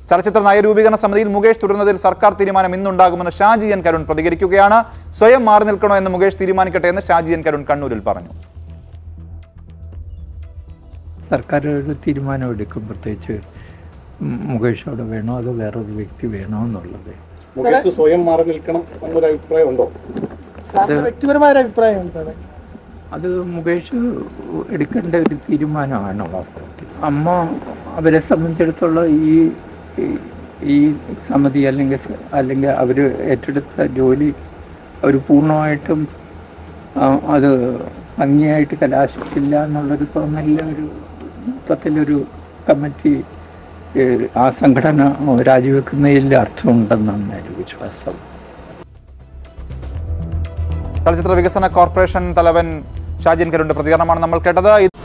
ചലച്ചിത്ര നയരൂപീകരണ സമിതിയിൽ മുകേഷ് തുടരുന്നതിൽ സർക്കാർ തീരുമാനം ഇന്നുണ്ടാകുമെന്ന് ഷാജി എൻ കരുൺ പ്രതികരിക്കുകയാണ് സ്വയം മാറി നിൽക്കണോ എന്ന് മുകേഷ് തീരുമാനിക്കട്ടെ എന്ന് ഷാജി എൻ കരുൺ കണ്ണൂരിൽ പറഞ്ഞു സർക്കാർ ഒരു തീരുമാനമെടുക്കും പ്രത്യേകിച്ച് ഉം മുകേഷ് അവിടെ വേണോ അതോ വേറൊരു വ്യക്തി വേണോ എന്നുള്ളത് മുകേഷ് സ്വയം മാറി നിൽക്കണം എന്നൊരു അഭിപ്രായം ഉണ്ടോ സാറിന്റെ വ്യക്തിപരമായ ഒരു അഭിപ്രായം എന്താണ് അത് മുകേഷ് എടുക്കേണ്ട ഒരു തീരുമാനമാണ് വാസ്തവത്തിൽ അമ്മ അവരെ സംബന്ധിച്ചിടത്തോളം ഈ ഈ- ഈ സമിതി അല്ലെങ്കിൽ സ- അല്ലെങ്കിൽ അവർ ഏറ്റെടുത്ത ജോലി അവർ പൂർണ്ണമായിട്ടും ആ, അത് ഭംഗിയായിട്ട് കലാശിച്ചില്ല എന്നുള്ളൊരു തോന്നലിൽ ഒരു മൊത്തത്തിലൊരു കമ്മിറ്റി ഏഹ്, ആ സംഘടന രാജിവെക്കുന്നതിൽ അർത്ഥമുണ്ടെന്നാണ് എൻ്റെ വിശ്വാസം ചലച്ചിത്ര വികസന കോർപ്പറേഷൻ തലവൻ ഷാജി എൻ കരുണിന്റെ പ്രതികരണമാണ് നമ്മൾ കേട്ടത്